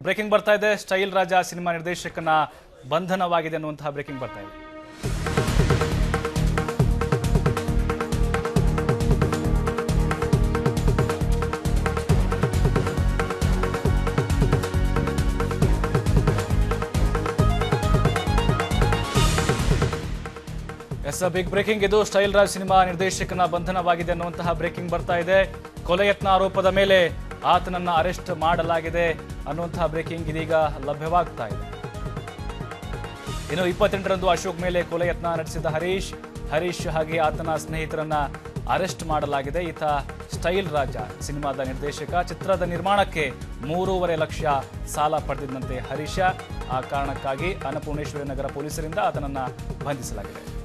breaking ಬರ್ತಾ ಇದೆ style ರಾಜ cinema ನಿರ್ದೇಶಕನ ಬಂಧನವಾಗಿದೆ ಅನ್ನುವಂತಹ ಬ್ರೇಕಿಂಗ್ ಬರ್ತಾ ಇದೆ ಎಸ್ ಬಿಗ್ ಬ್ರೇಕಿಂಗ್ ಇದು ಸ್ಟೈಲ್ ರಾಜ್ ಸಿನಿಮಾ ನಿರ್ದೇಶಕನ ಬಂಧನವಾಗಿದೆ ಅನ್ನುವಂತಹ ಬ್ರೇಕಿಂಗ್ ಬರ್ತಾ ಇದೆ ಕೊಲೆ ಯತ್ನ ಆರೋಪದ ಮೇಲೆ ಆತನನ್ನ ಅರೆಸ್ಟ್ ಮಾಡಲಾಗಿದೆ ಅನ್ನುವಂತಹ ಬ್ರೇಕಿಂಗ್ ಇದೀಗ ಲಭ್ಯವಾಗ್ತಾ ಇದೆ ಇನ್ನು ಇಪ್ಪತ್ತೆಂಟರಂದು ಅಶೋಕ್ ಮೇಲೆ ಕೊಲೆ ಯತ್ನ ನಡೆಸಿದ ಹರೀಶ್ ಹರೀಶ್ ಹಾಗೆ ಆತನ ಸ್ನೇಹಿತರನ್ನ ಅರೆಸ್ಟ್ ಮಾಡಲಾಗಿದೆ ಈತ ಸ್ಟೈಲ್ ರಾಜ ಸಿನಿಮಾದ ನಿರ್ದೇಶಕ ಚಿತ್ರದ ನಿರ್ಮಾಣಕ್ಕೆ ಮೂರೂವರೆ ಲಕ್ಷ ಸಾಲ ಪಡೆದಿದ್ದಂತೆ ಹರೀಶ ಆ ಕಾರಣಕ್ಕಾಗಿ ಅನ್ನಪೂರ್ಣೇಶ್ವರಿ ನಗರ ಪೊಲೀಸರಿಂದ ಆತನನ್ನ ಬಂಧಿಸಲಾಗಿದೆ